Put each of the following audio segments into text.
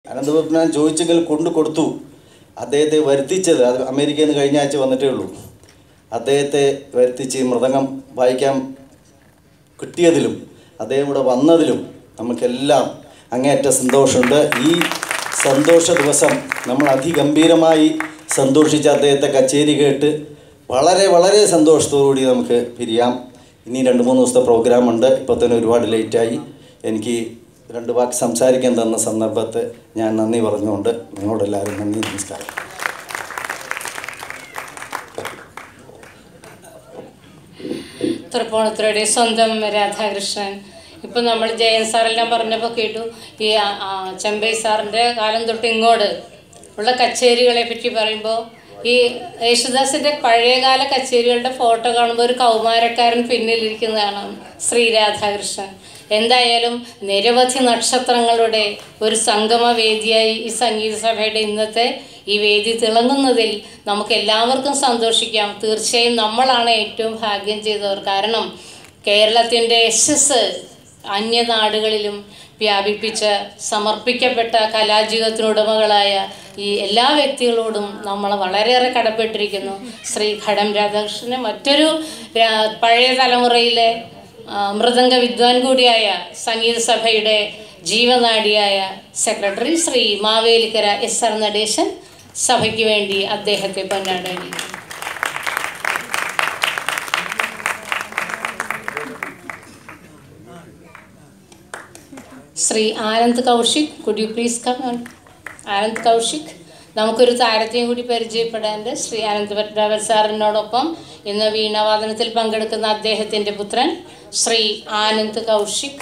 അനന്തപത്മനാഭൻ ചോദിച്ചെങ്കിൽ കൊണ്ടു കൊടുത്തു അദ്ദേഹത്തെ വരുത്തിച്ചത് അത് അമേരിക്കയിൽ നിന്ന് കഴിഞ്ഞ ആഴ്ച വന്നിട്ടേ ഉള്ളൂ അദ്ദേഹത്തെ വരുത്തിച്ച് മൃദംഗം വായിക്കാൻ കിട്ടിയതിലും അദ്ദേഹം ഇവിടെ വന്നതിലും നമുക്കെല്ലാം അങ്ങേയറ്റ സന്തോഷമുണ്ട് ഈ സന്തോഷ ദിവസം നമ്മൾ അതിഗംഭീരമായി സന്തോഷിച്ച അദ്ദേഹത്തെ കച്ചേരി കേട്ട് വളരെ വളരെ സന്തോഷത്തോടുകൂടി നമുക്ക് പിരിയാം ഇനി രണ്ട് മൂന്ന് ദിവസത്തെ പ്രോഗ്രാം ഉണ്ട് ഇപ്പോൾ തന്നെ ഒരുപാട് ലേറ്റായി എനിക്ക് രണ്ട് വാക്ക് സംസാരിക്കാൻ തന്ന സന്ദർഭത്തെ ഞാൻ നന്ദി പറഞ്ഞുകൊണ്ട് നിങ്ങളോടെല്ലാവരും നന്ദി നമസ്കാരം തൃപ്പൂണിത്തുറയുടെ സ്വന്തം രാധാകൃഷ്ണൻ ഇപ്പം നമ്മൾ ജയൻ സാറെല്ലാം പറഞ്ഞപ്പോൾ കേട്ടു ഈ ആ, ആ, ചെമ്പൈ സാറിൻ്റെ കാലം തൊട്ട് ഇങ്ങോട്ട് ഉള്ള കച്ചേരികളെ പറ്റി പറയുമ്പോൾ ഈ യേശുദാസിൻ്റെ പഴയകാല കച്ചേരികളുടെ ഫോട്ടോ കാണുമ്പോൾ ഒരു കൗമാരക്കാരൻ പിന്നിലിരിക്കുന്നതാണ് ശ്രീ രാധാകൃഷ്ണൻ എന്തായാലും നിരവധി നക്ഷത്രങ്ങളുടെ ഒരു സംഗമവേദിയായി ഈ സംഗീത സഭയുടെ ഇന്നത്തെ ഈ വേദി തിളങ്ങുന്നതിൽ നമുക്ക് എല്ലാവർക്കും സന്തോഷിക്കാം തീർച്ചയായും നമ്മളാണ് ഏറ്റവും ഭാഗ്യം ചെയ്തവർ കാരണം കേരളത്തിൻ്റെ യശസ് അന്യനാടുകളിലും വ്യാപിപ്പിച്ച സമർപ്പിക്കപ്പെട്ട കലാജീവിതത്തിനുടമകളായ ഈ എല്ലാ വ്യക്തികളോടും നമ്മൾ വളരെയേറെ കടപ്പെട്ടിരിക്കുന്നു ശ്രീ ഘടം രാധാകൃഷ്ണന് മറ്റൊരു രാ- പഴയ തലമുറയിലെ ആ, മൃദംഗ വിദ്വാൻ കൂടിയായ സംഗീത സഭയുടെ ജീവനാഡിയായ secretary Shri Mavelikkara S R Natesan സഭയ്ക്ക് വേണ്ടി അദ്ദേഹത്തെ പൊന്നാടണി Shri Anand Kaushik could you please come on Anand Kaushik നമുക്കൊരു താരത്തെയും കൂടി പരിചയപ്പെടാനുണ്ട് ശ്രീ ആനന്ദ് ഭദ്രാവൻ സാറിനോടൊപ്പം ഇന്ന് വീണാവാദനത്തിൽ പങ്കെടുക്കുന്ന അദ്ദേഹത്തിൻ്റെ പുത്രൻ ശ്രീ ആനന്ദ് കൗശിക്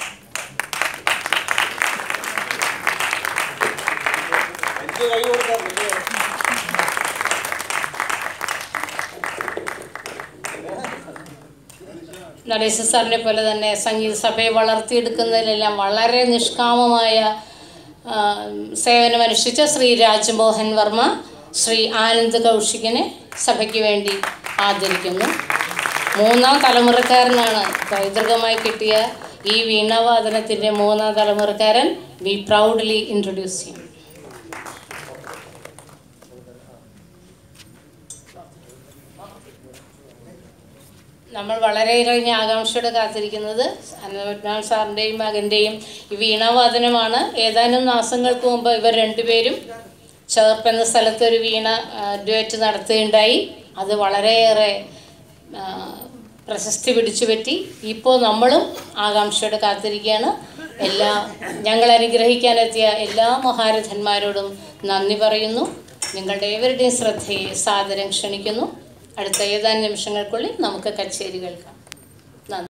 നടേശ സാറിനെ പോലെ തന്നെ സംഗീത സഭയെ വളർത്തിയെടുക്കുന്നതിലെല്ലാം വളരെ നിഷ്കാമമായ ആ, സേവനമനുഷ്ഠിച്ച ശ്രീ രാജ്മോഹൻ വർമ്മ ശ്രീ ആനന്ദ് കൗശികിനെ സഭയ്ക്ക് വേണ്ടി ആദരിക്കുന്നു മൂന്നാം തലമുറക്കാരനാണ് പൈതൃകമായി കിട്ടിയ ഈ വീണാവാദനത്തിൻ്റെ മൂന്നാം തലമുറക്കാരൻ വി പ്രൗഡ്ലി ഇൻട്രൊഡ്യൂസ് ചെയ്യും നമ്മൾ വളരെയേറെ ഇനി ആകാംക്ഷയോടെ കാത്തിരിക്കുന്നത് അന്നപത്മനാഭൻ സാറിൻ്റെയും മകൻ്റെയും ഈ വീണാവാദനമാണ് ഏതാനും മാസങ്ങൾക്ക് മുമ്പ് ഇവർ രണ്ടുപേരും ചേർപ്പ് എന്ന സ്ഥലത്ത് ഒരു വീണ ഡുവറ്റ് നടത്തുകയുണ്ടായി അത് വളരെയേറെ ആ, പ്രശസ്തി പിടിച്ചു പറ്റി ഇപ്പോൾ നമ്മളും ആകാംക്ഷയോടെ കാത്തിരിക്കുകയാണ് എല്ലാ ഞങ്ങൾ അനുഗ്രഹിക്കാനെത്തിയ എല്ലാ മഹാരഥന്മാരോടും നന്ദി പറയുന്നു നിങ്ങളുടെ ഏവരുടെയും ശ്രദ്ധയെ സാദരം ക്ഷണിക്കുന്നു അടുത്ത ഏതാനും നിമിഷങ്ങൾക്കുള്ളിൽ നമുക്ക് കച്ചേരി കേൾക്കാം